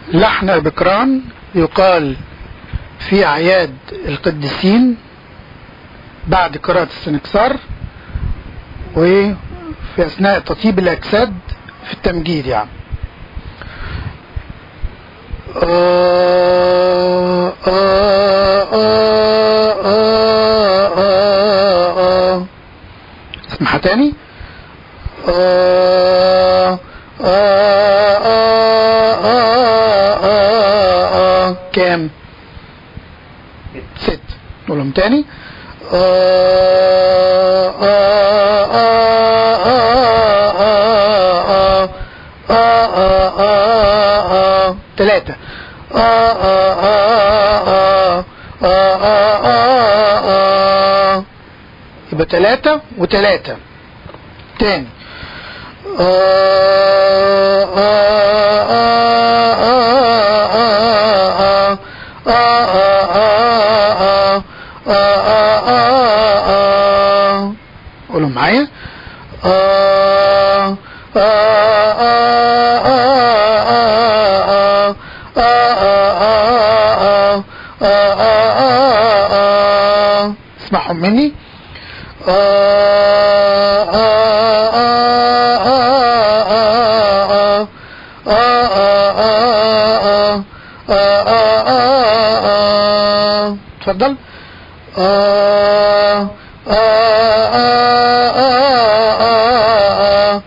لحن بكران يقال في أعياد القديسين بعد قراءة السنكسار وفي أثناء تطيب الأجساد في التمجيد يعني آه آه آه آه آه آه. اسمعها تاني آه آه آه آه آه آه. كام ست نقولهم تاني آه آه آه آه آه آه آه آه آه. تلاتة آه آه آه آه آه آه آه آه. يبقى تلاتة وتلاتة تاني آه آه آه آه آه آه آه آه آه آه. قولوا معايا آه آه آه آه آه آه آه آه آه. اسمعهم مني آه آه آه آه آه آه آه آه آه آه. اتفضل آه آه آه آه آه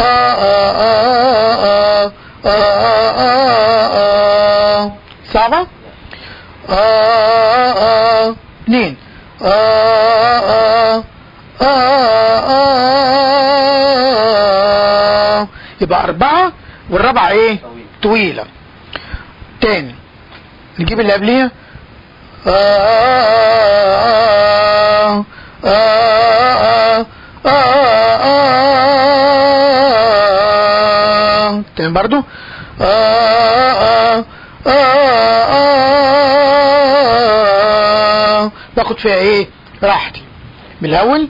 آه آه آه آه. صعبة؟ آه آه اثنين آه آه آه آه. يبقى أربعة والرابعة إيه؟ طويلة تاني نجيب اللي قبليها آه آه آه آه آه. تاني برضو آه آه آه. باخد فيها ايه راحتي من الاول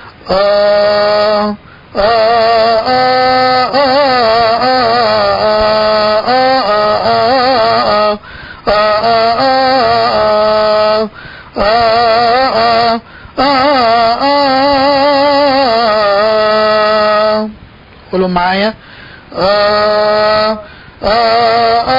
آه آه آه آه آه آه آه آه. قولوا معايا آه آه آه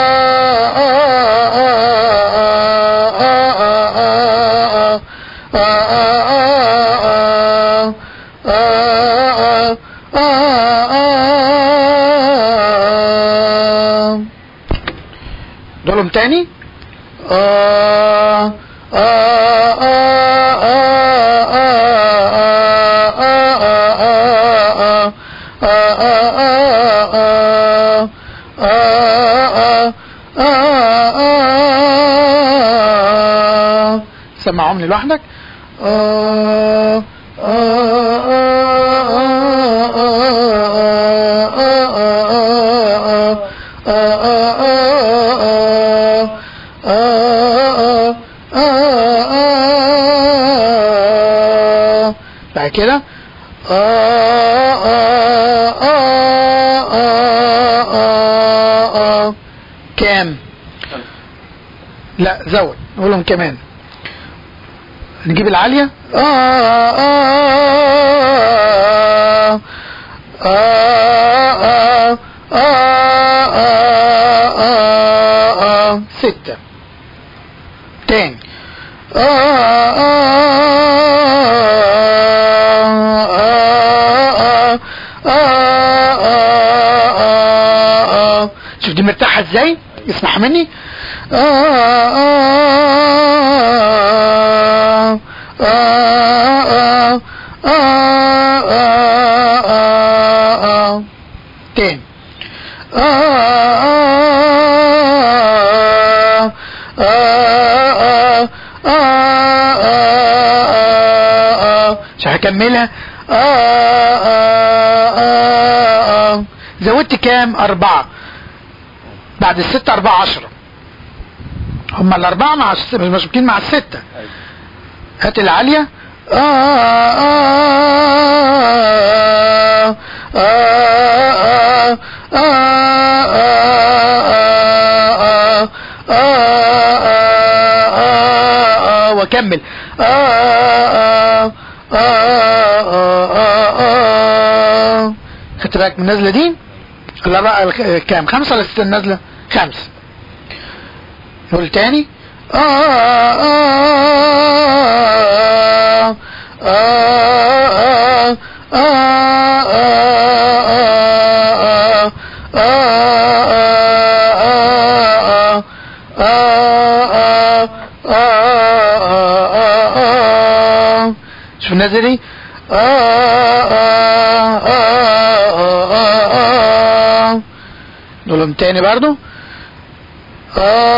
دولهم تاني آه آه آه آه آه آه آه آه آه سمعهم لي لوحدك آه بعد كده كام لا زود نقولهم كمان نجيب العالية آه آه آه آه آه آه آه ستة تاني آه آه آه شوف دي مرتاحة ازاي اسمح مني آه آه آه آه آه تاني مش هكملها زودت كام اربعة بعد الستة اربعة عشرة هما الاربعة مع الستة مش مشبكين مع الستة هات العالية آه آه آه آه آه آه كمل آه آه آه آه آه آه خدت بالك من النزلة دي الأربعة الك- كام خمسة ولا ستة النزلة خمسة نقول تاني آه آه آه آه آه آه آه آه آه آه آه شوف النازلة دي آه آه آه آه آه نقولهم تاني برضو آه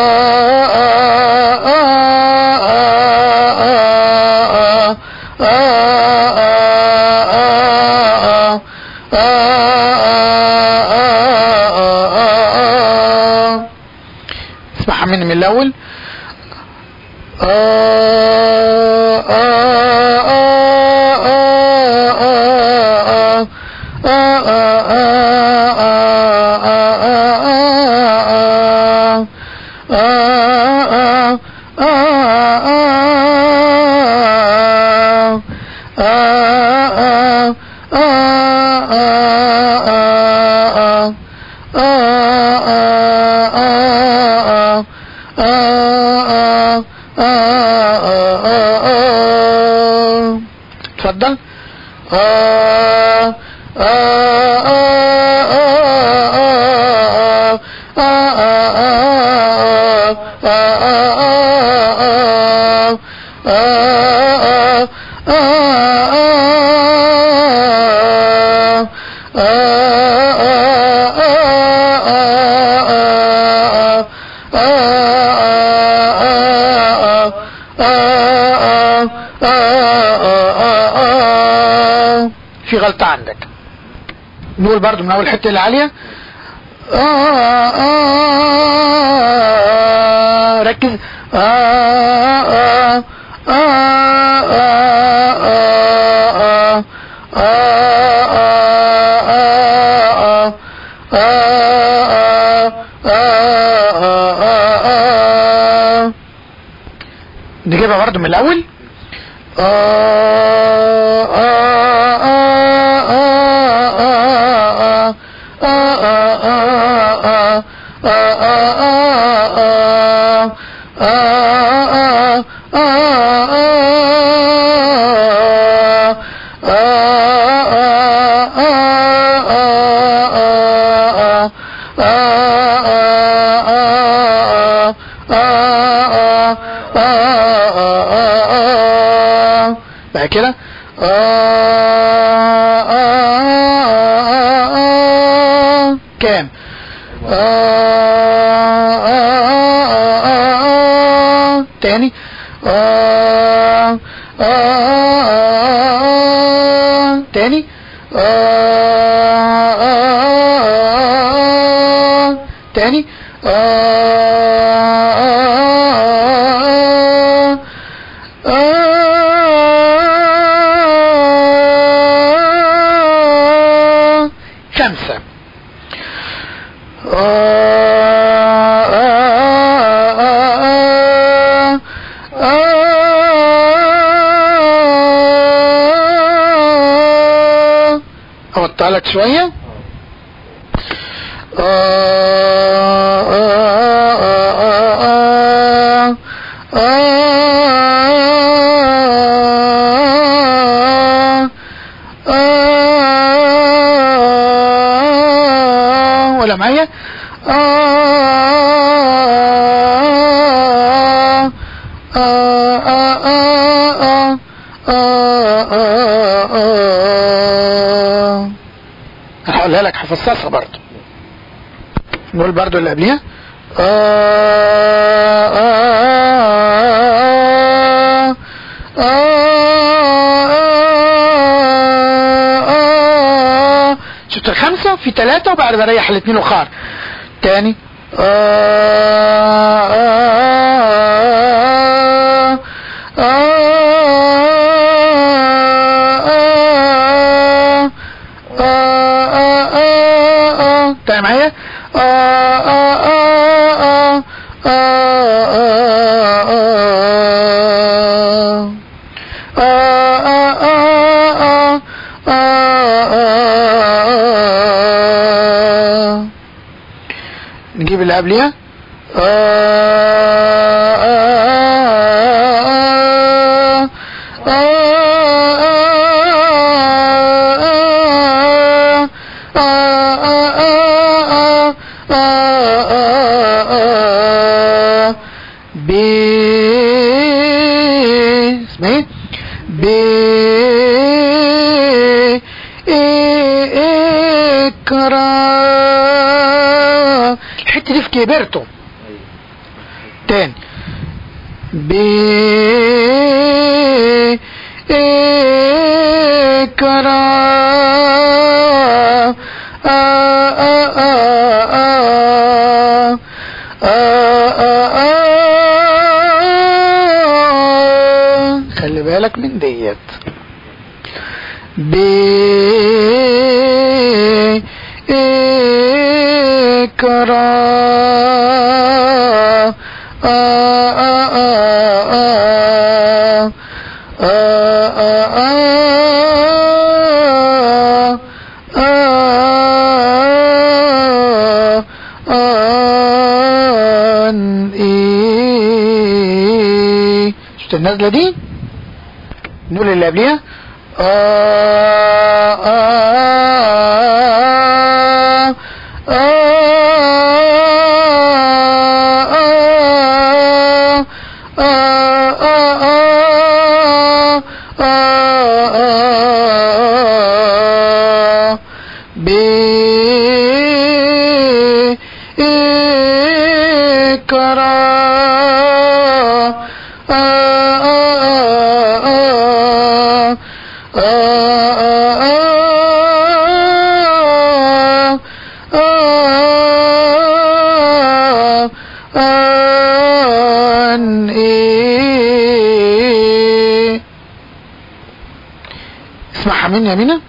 آه آه آه آه آه آه اسمعها مني من الأول آه آه آه آه آه اتفضل آه آه في غلطة عندك نقول برضو من اول حتة العالية آه آه ركز آه آه آه آه آه نجيبها برضو من الاول بقى كده كام تاني تاني تاني خمسة أوطى لك شوية ولا معايا هقولها لك هفصصها برضو نقول برضو اللي قبليها شفت الخمسة في ثلاثة وبعد بريح الاثنين وخار تاني تاني معايا نجيب اللي قبليها آه آه آه آه آه ب اسمه ايه ب اكرا الحته دي في كبرته تاني ب اكرا آه آه آه آه آه آه خلي بالك من ديت ب إكرا آه آه آه آه آه آه آه آه إيه شفت النازلة دي نقول اللي قبليها آه آه آه آه آه آه آه ب اسمعها مني يا مينا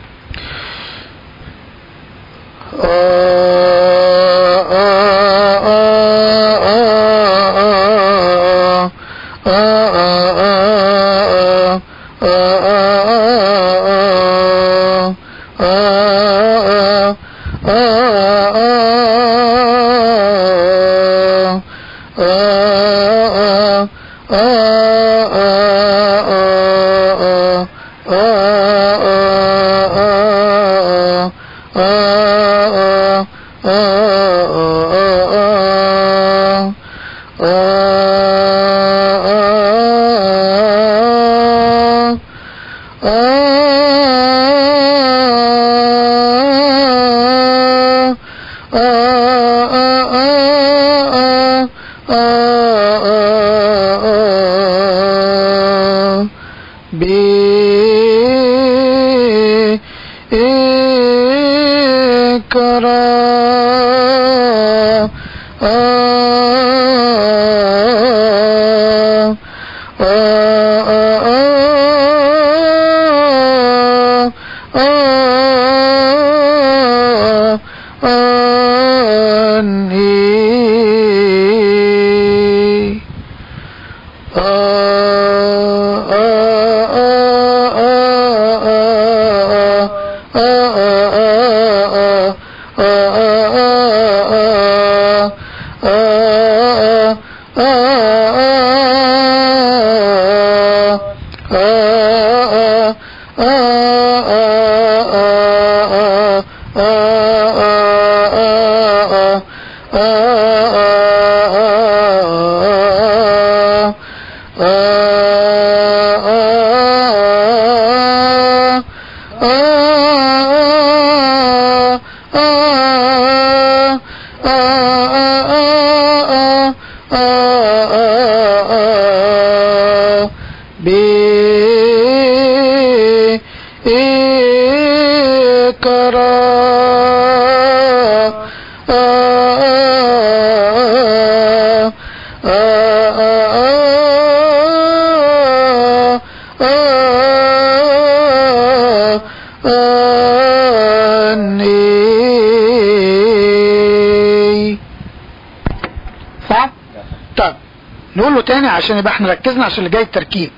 صح؟ طيب نقول له تاني عشان يبقى احنا ركزنا عشان اللي جاي التركيب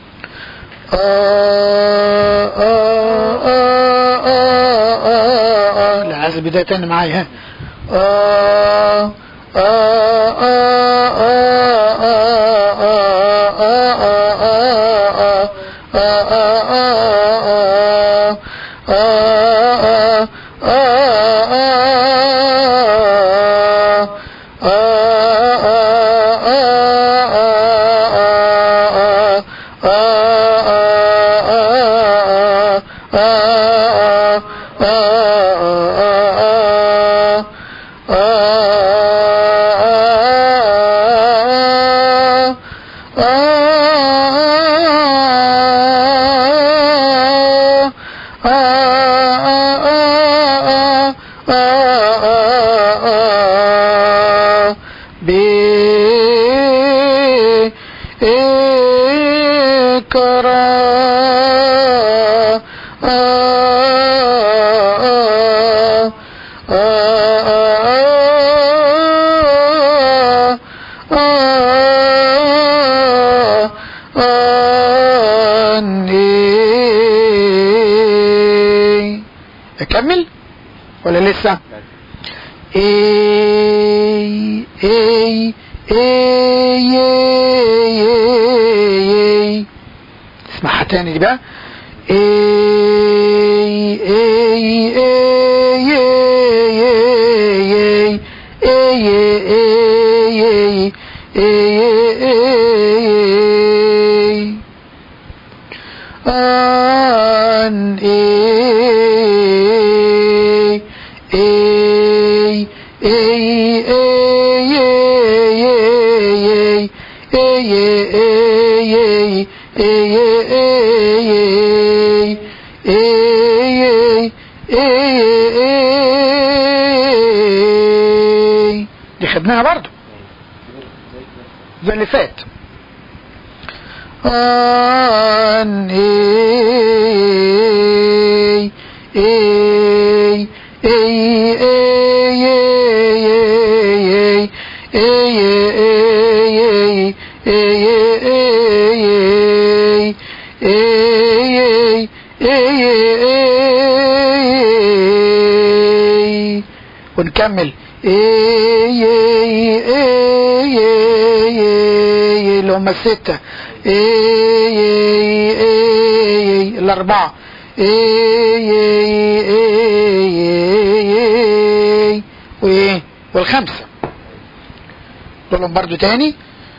آه آه آه آه آه آه لا عايز البداية تاني معايا ها آه آه آه آه اكمل ولا لسه اي اي اي اي اسمعها تاني دي بقى اي اي اي اي اي اي اي ان اي اي اي اي دي خدناها برضو زي اللي فات ان اي اي اي اي ونكمل اي اي اي اي اللي هم الستة اي اي اي الاربعة اي اي اي وايه والخمسة دولهم برضو تاني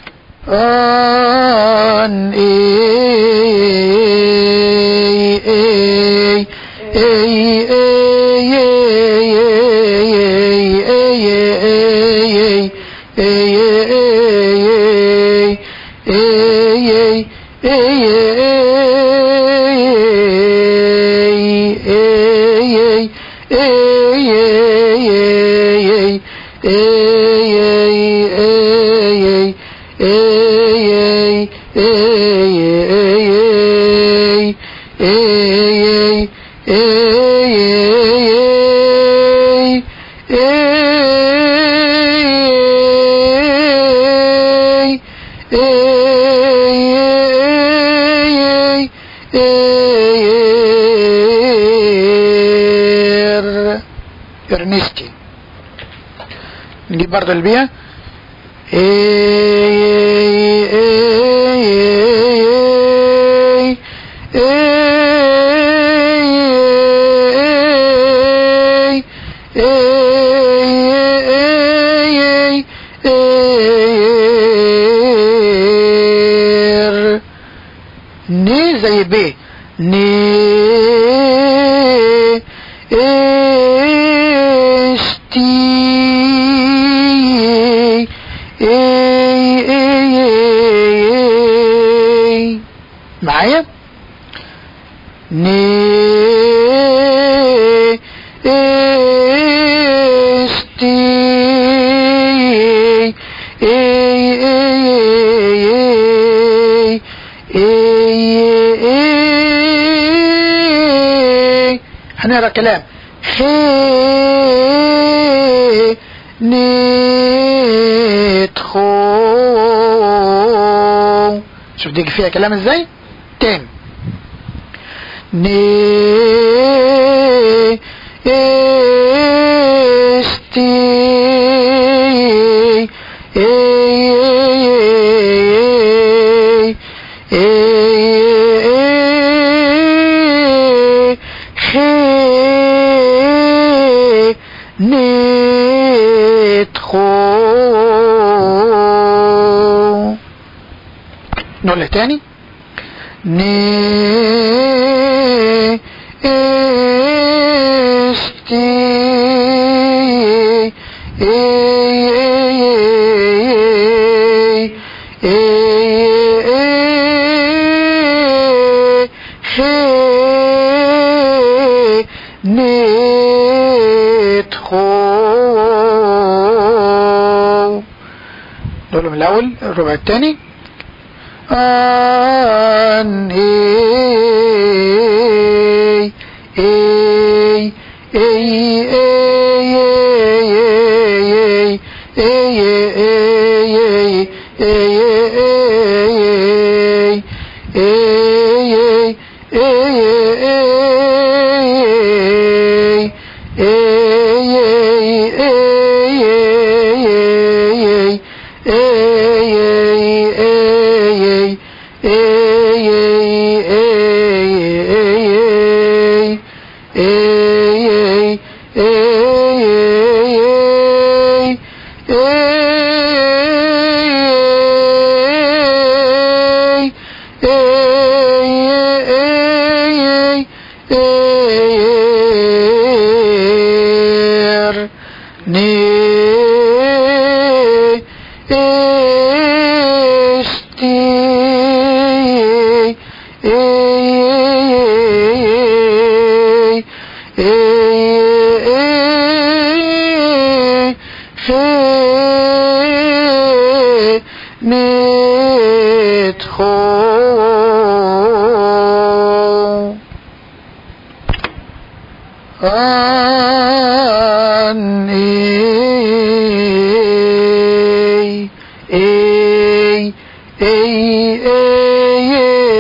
ان اي اي اي اي ارنستي نجيب برضه البيئة ني زي ب ني معايا ني استي هنقرا كلام خي ندخو شوف دي فيها كلام ازاي تاني ني استي نقولها تاني نشتي نقوله من الأول الربع الثاني آن إي إي إي إي ندخل آن إي إي إي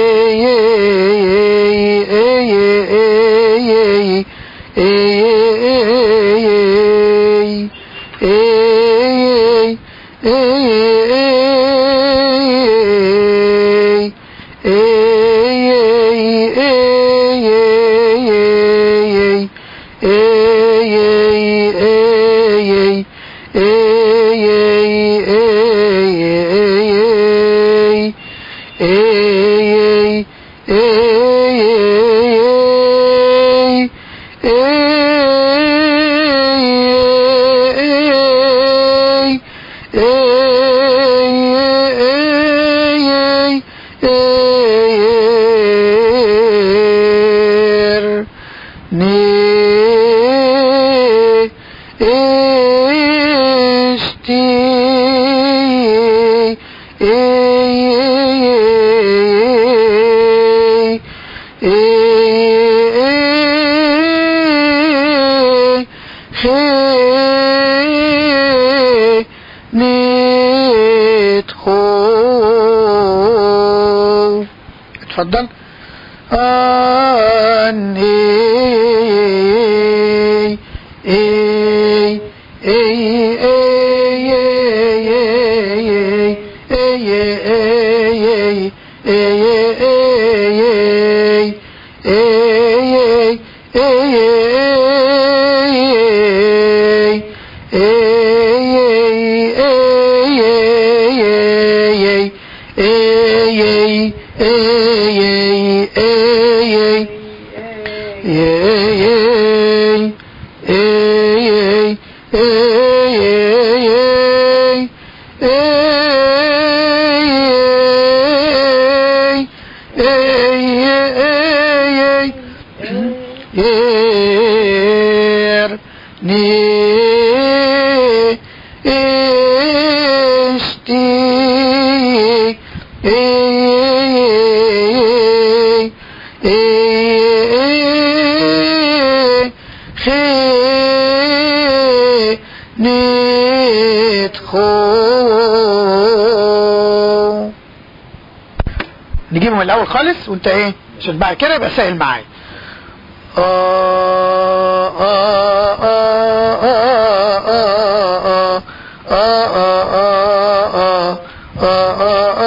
ندخل اتفضل آن إي إي إي ندخل نجيبه من الاول خالص وانت ايه عشان بعد كده يبقى سهل معايا آه آه آه آه آه آه آه آه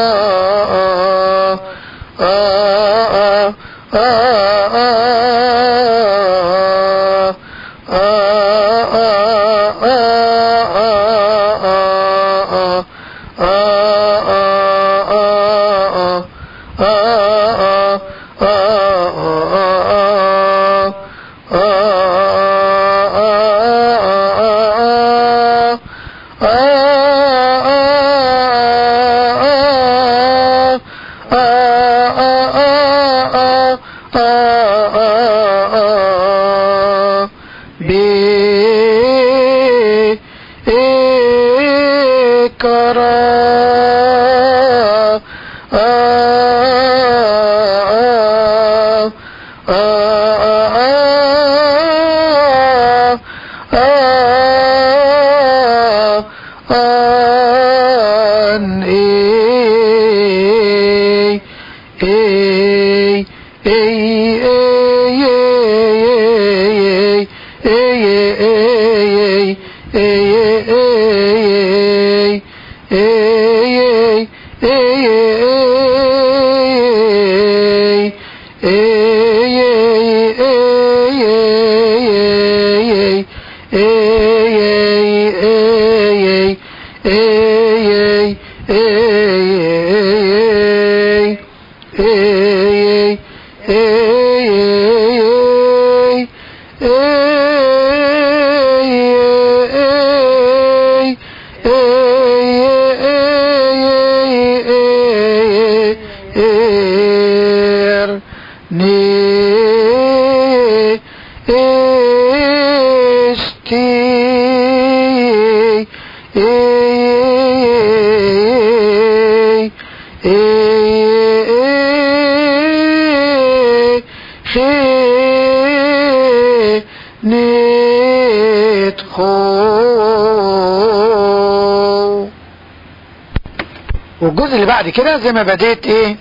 والجزء اللي بعد كده زي ما بديت ايه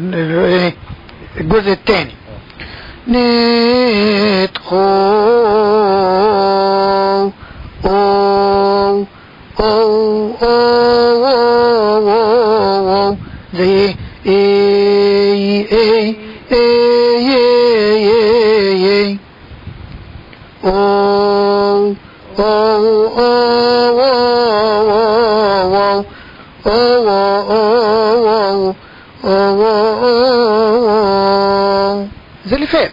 الجزء الثاني ندخل أو أو أو أو أو زي ايه ايه ايه ايه ايه ايه أو أو أو أو أو زي اللي فات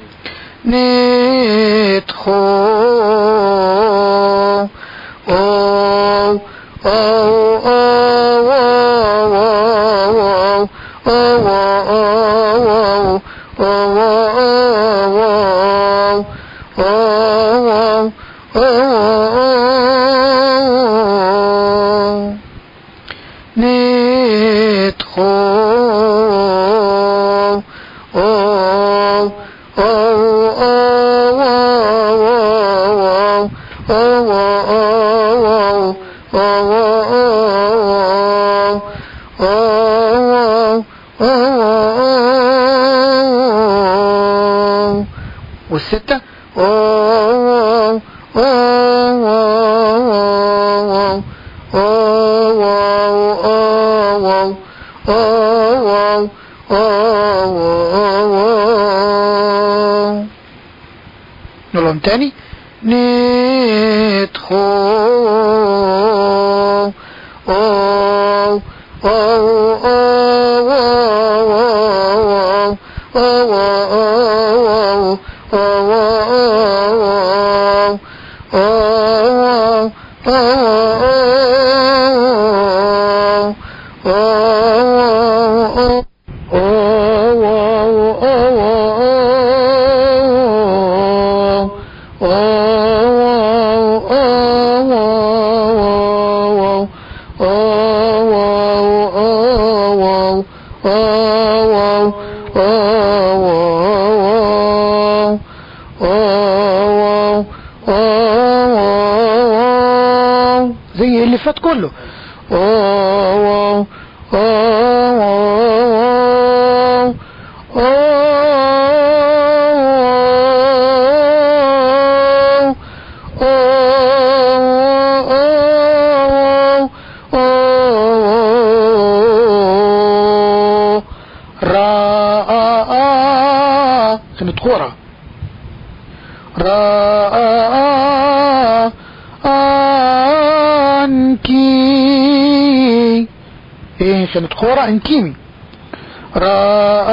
ندخل أو أو أو أو أو أو أو أو ندخل أو أو أو أو والستة نقولهم تاني ندخل أو أو أو أو أو زي اللي فات كله راء كانت كورة راء عنك إيه كانت خورة انكيمي را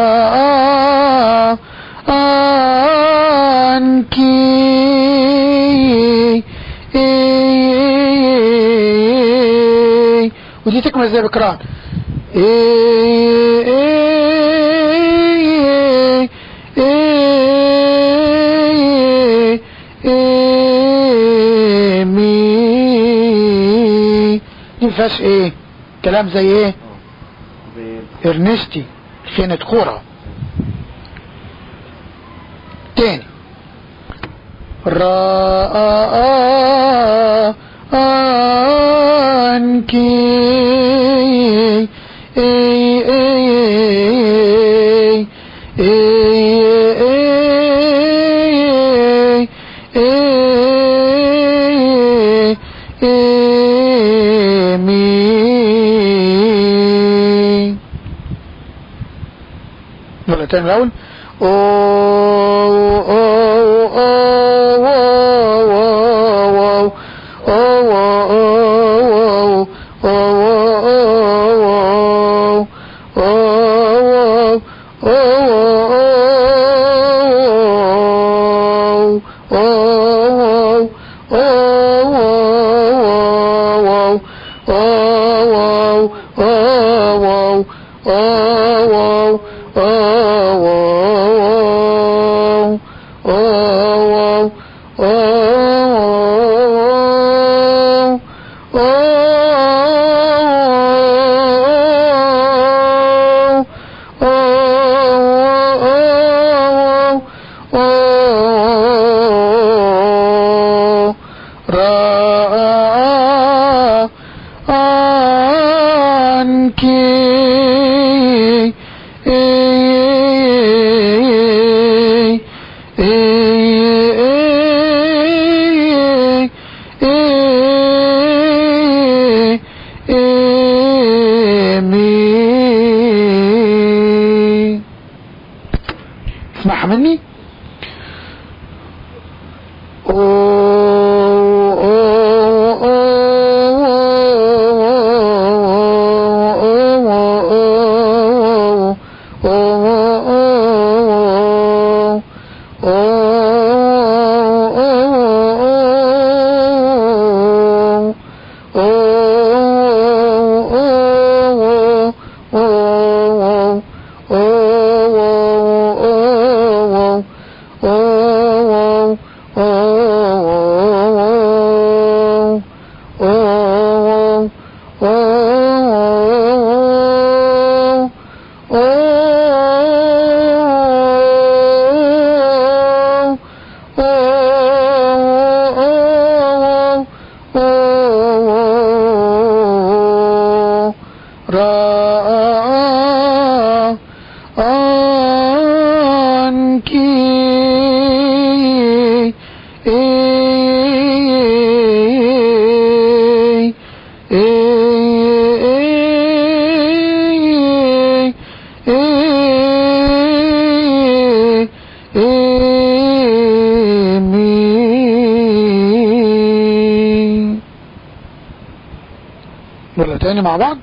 انكي إيه ودي تكمل زي بكران إيه إيه إيه إيه مي دي فيهاش ايه كلام زي ايه زي ارنستي كانت كورة تاني را انكي اي اي اي اي اي مي ولا تاني الأول أو أو أو أو أو أو را عنكي اسمعها مني را عنكي ولا تاني مع بعض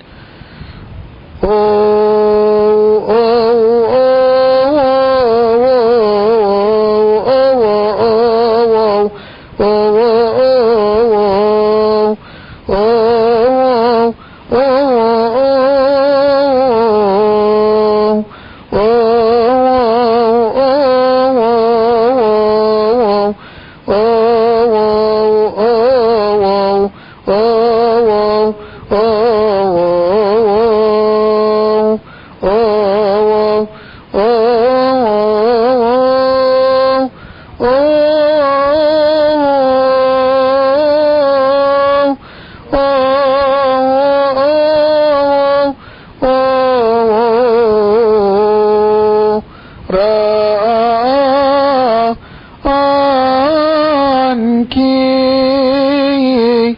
را عنكي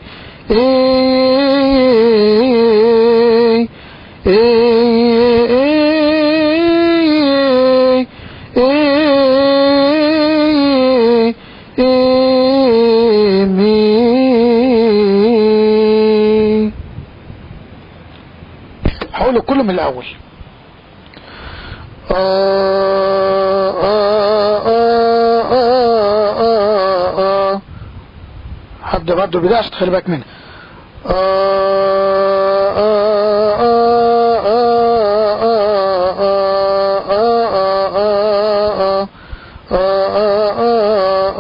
هقوله كله من الاول آه آه آه آه آه آه. حد برضه البداية عشان تخلي بالك منها آه آه آه آه آه آه آه آه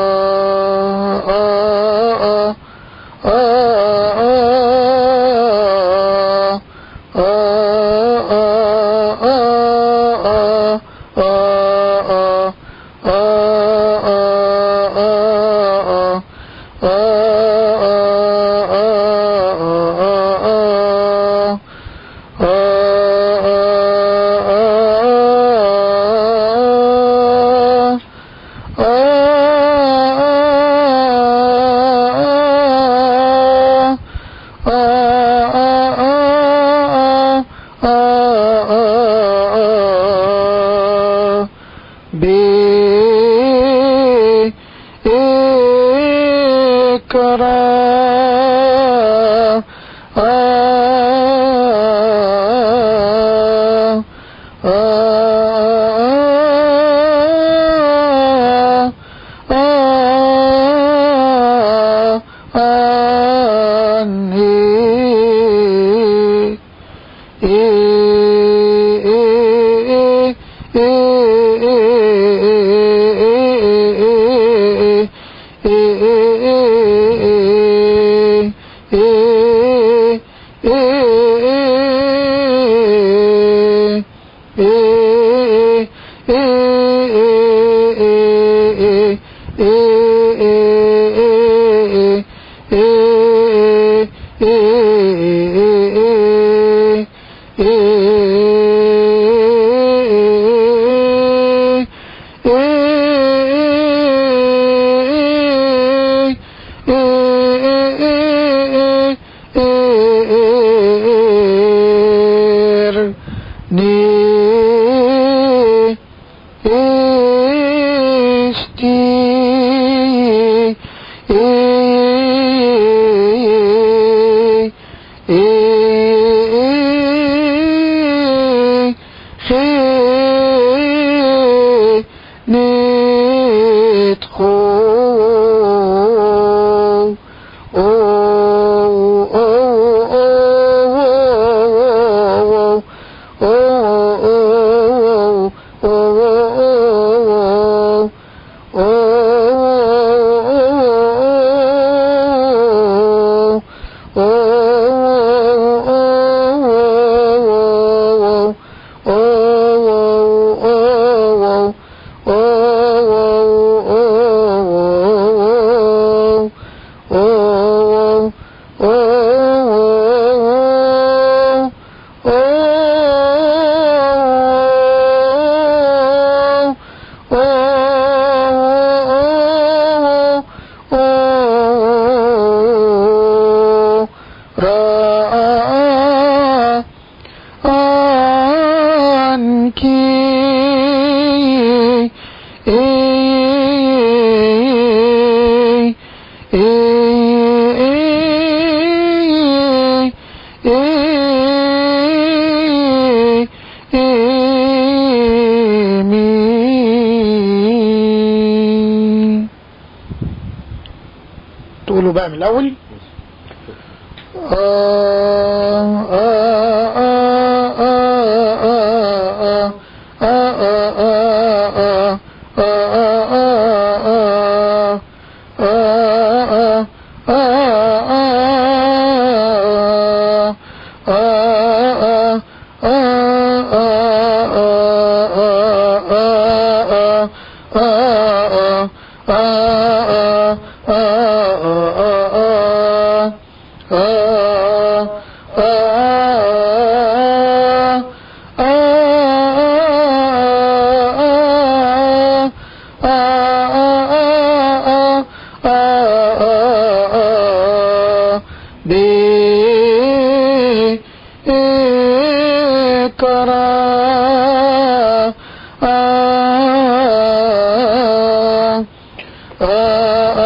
تقولوا بقى من الأول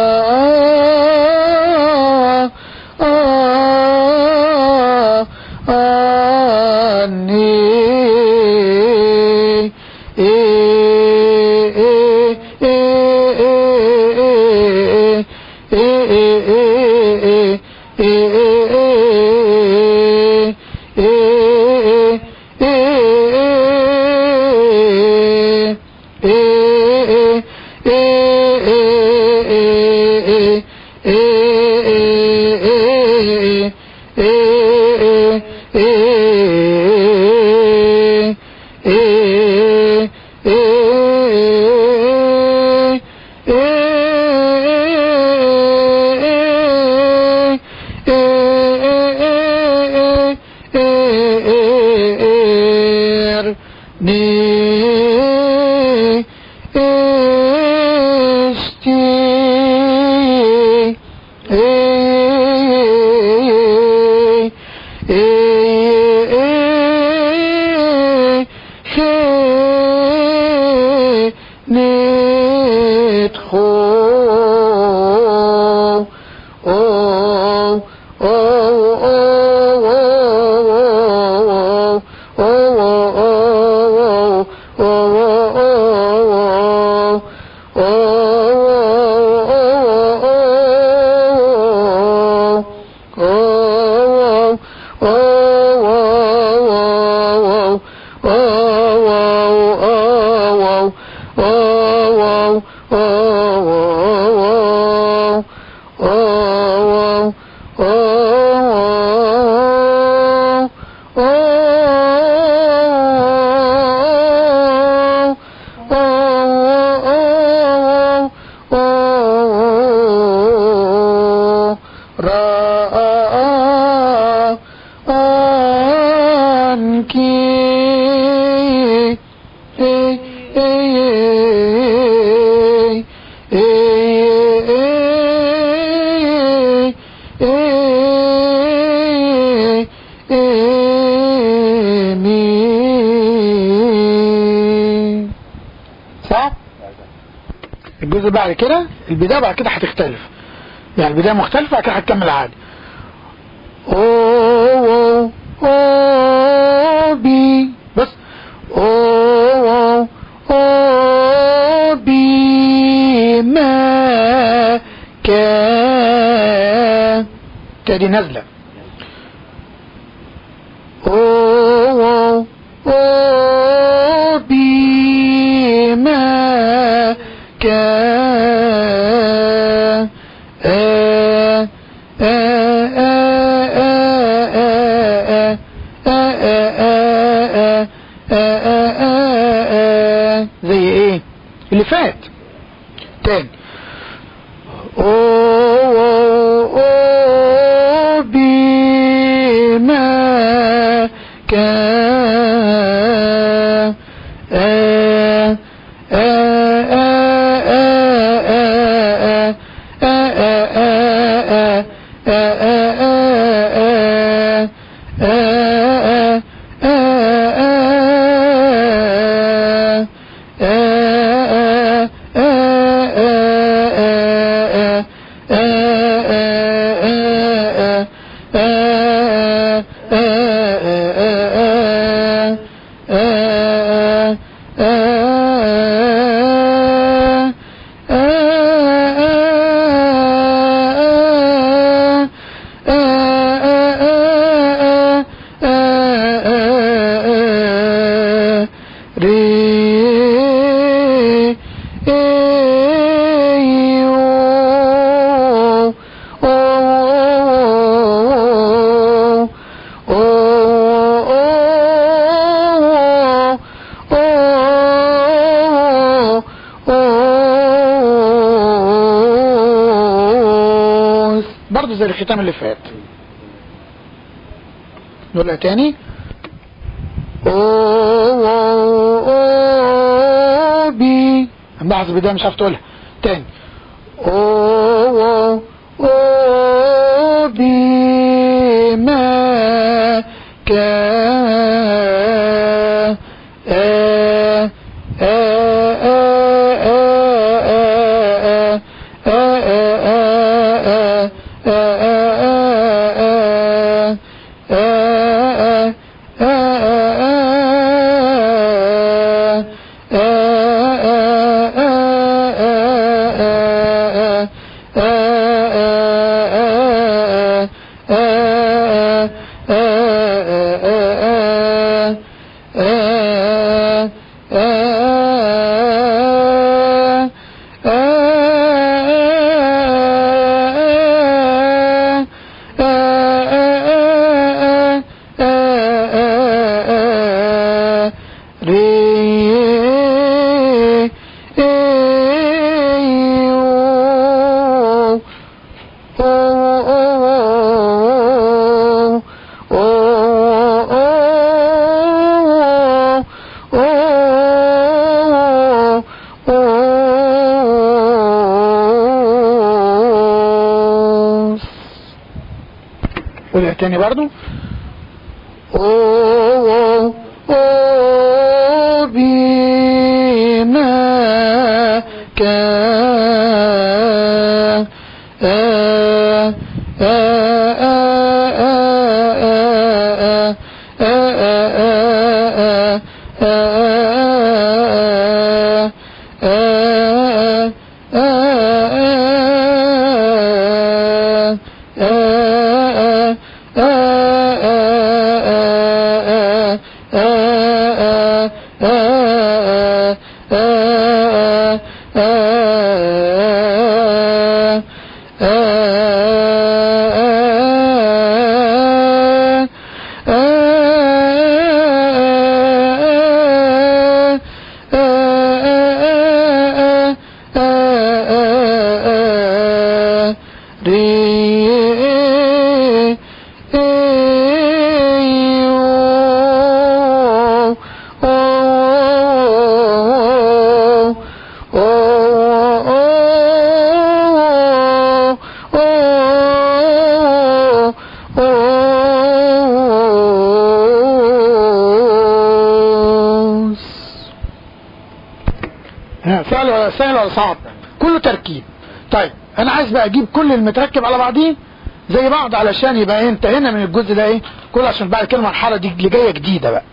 آه صح؟ الجزء بعد كده البداية بعد كده هتختلف يعني البداية مختلفة بعد كده هتكمل عادي او او بي بس او او بي ما كان تاني نازلة او او بي ما كان آه زي ايه اللي فات تاني أوه بما كان برضه زي الختام اللي فات نقولها تاني أوه أوه بي بحث بداية مش عارف تقولها تاني أوه أوه بي ما كان آه آه آه آه تاني برضو أوه أوه بما كان آه آه آه آه آه آه ها، سهل ولا سهل ولا صعب كله تركيب طيب انا عايز بقى اجيب كل المتركب على بعضيه زي بعض علشان يبقى إيه انتهينا من الجزء ده ايه كل عشان بعد كده المرحله دي اللي جايه جديده بقى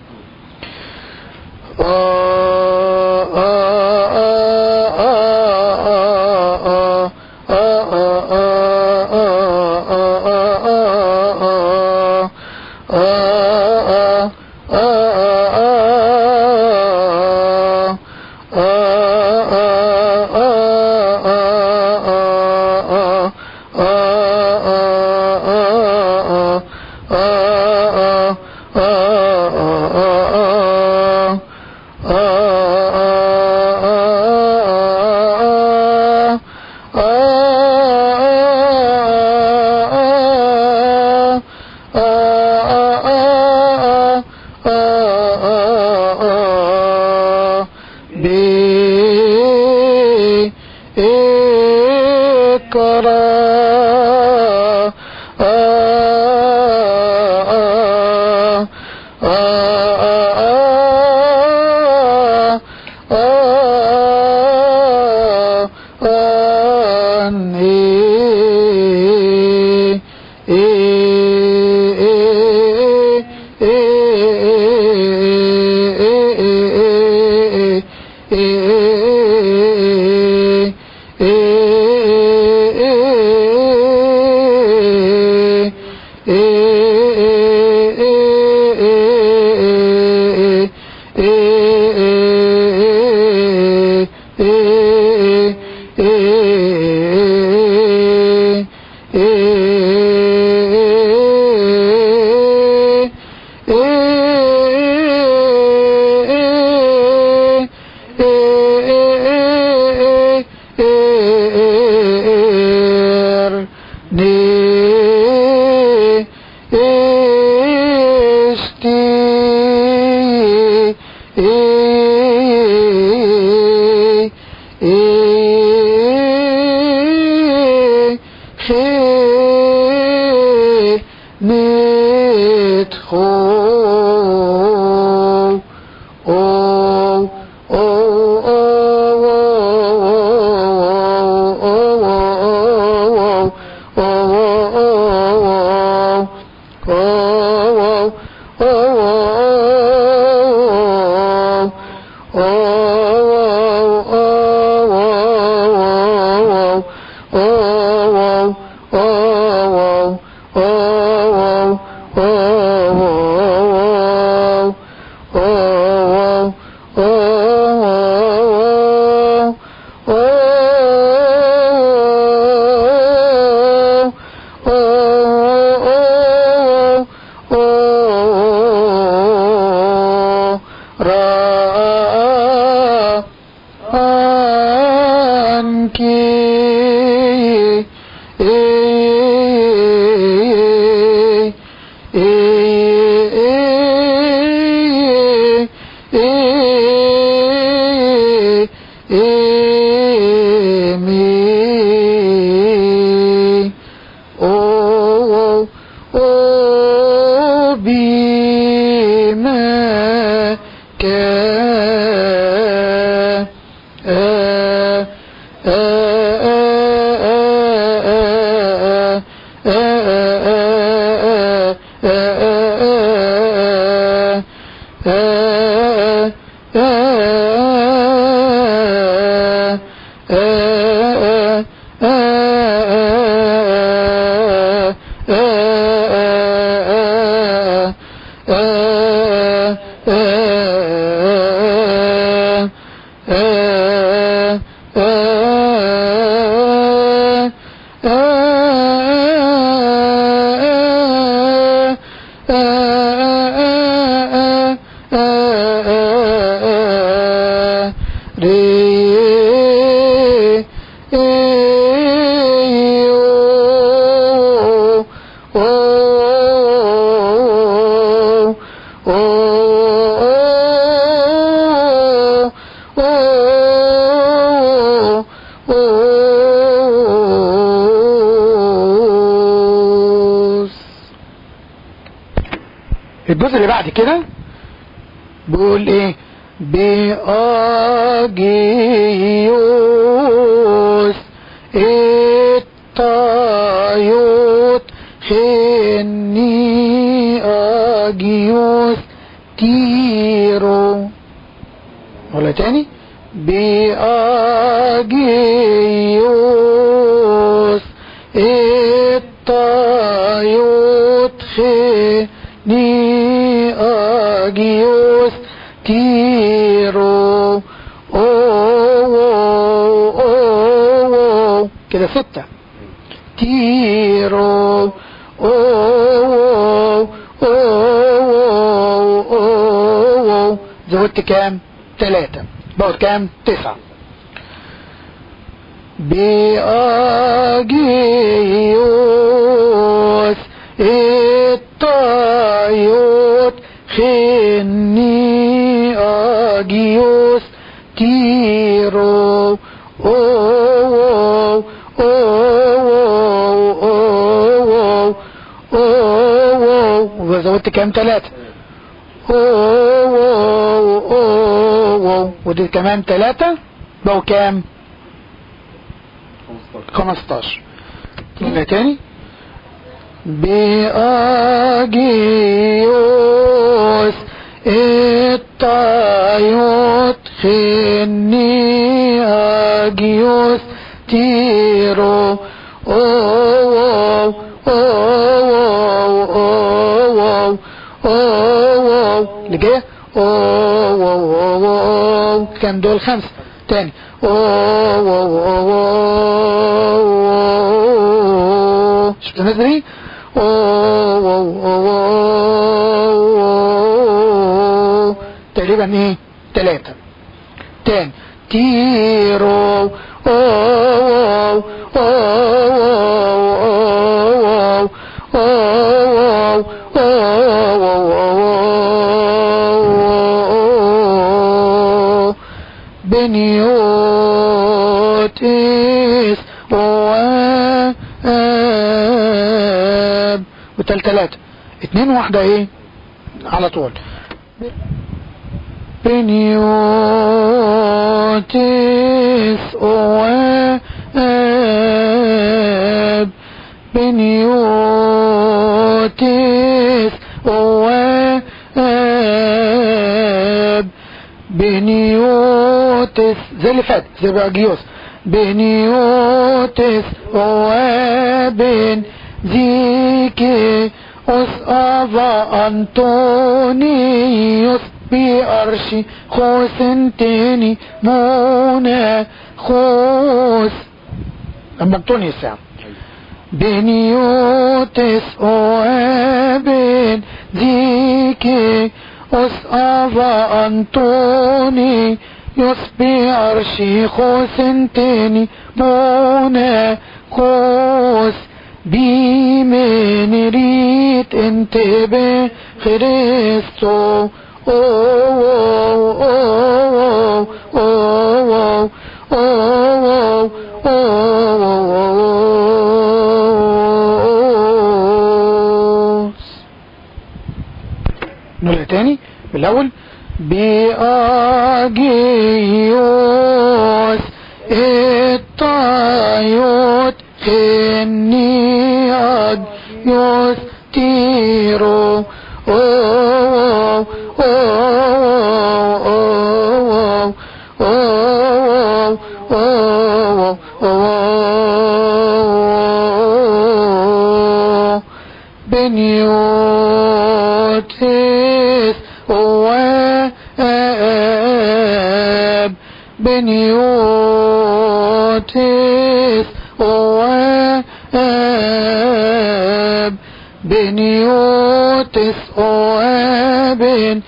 Oh, oh, oh. بما كان آه آه آه آه آه الجزء اللي بعد كده بيقول ايه بأجيوس الطيوت خني أجيوس تيرو ولا تاني بأجيوس الطيوت خني أجيوس تيرو أو أو أو كده ستة تيرو أو أو أو زودت كام ثلاثة بقوا كام تسعة بأجيوس الطيوت خني أجيوس تيرو أو أو أو أو وزودت كام ثلاثة ودي كمان ثلاثة بقوا كام 15 كلمة تاني بأجيوس الطيوت خني أجيوس تيرو أو أو أو أو اللي جاية أو كان دول خمسة تاني شفت الناس دي تقريبا ايه تلاتة تاني تيرو أو أو أو أو أو أو بنيوتس وآب وتل تلاتة اتنين واحدة ايه على طول بنيوتس وآب بنيوتس وآب بنيوتس زي اللي فات زي باجيوس بنيوتس وابن زيكي أصابا أنطونيوس بأرشي خوسنتيني مونا خوس أما أنطونيوس يعني بنيوتس وابن زيكي أصابا أنطوني يصبي عرشي خوسنتيني مونا خوس بمن ريت انت بخريستو أو أو أو أو أو أو نقولها تاني بالأول بأجيوس الطيوت خني أجيوس تيرو أوه أوه أوه أوه أوه أوه بنيوتس واب بنيوتس واب بنيوتس واب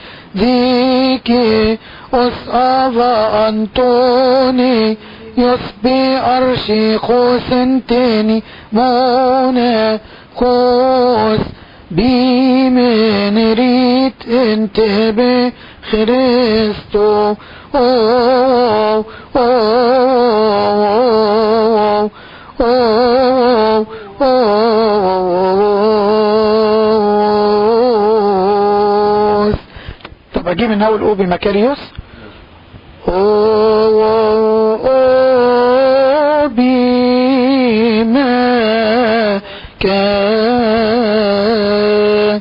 ذيكي أصاب أنطوني يصبي أرشي خوسنتيني مونا خوس بمن ريت انت بخريستو أوه أوه أوه أوه طب اجيب من اول اوبي مكاريوس اوبي ما كان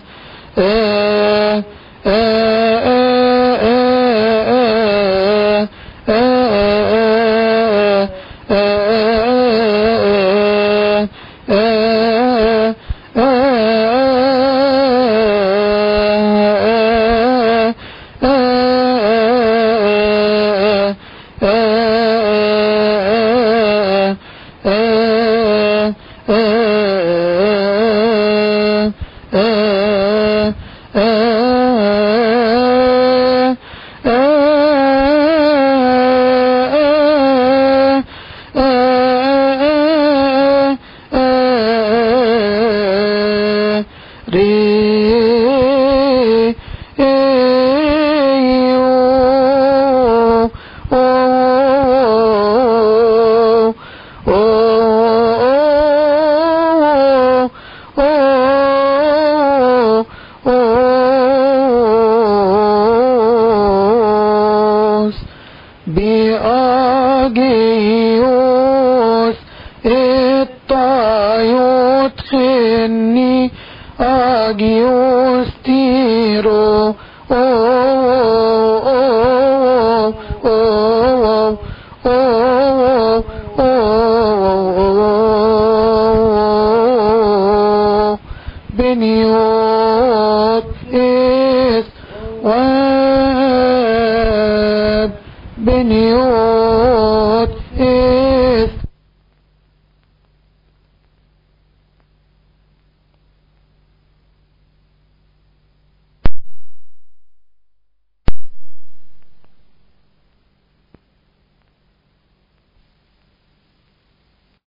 بأجيوس الطيوت خني أجيوس تيرو أوه أوه أوه أوه أوه بنيوت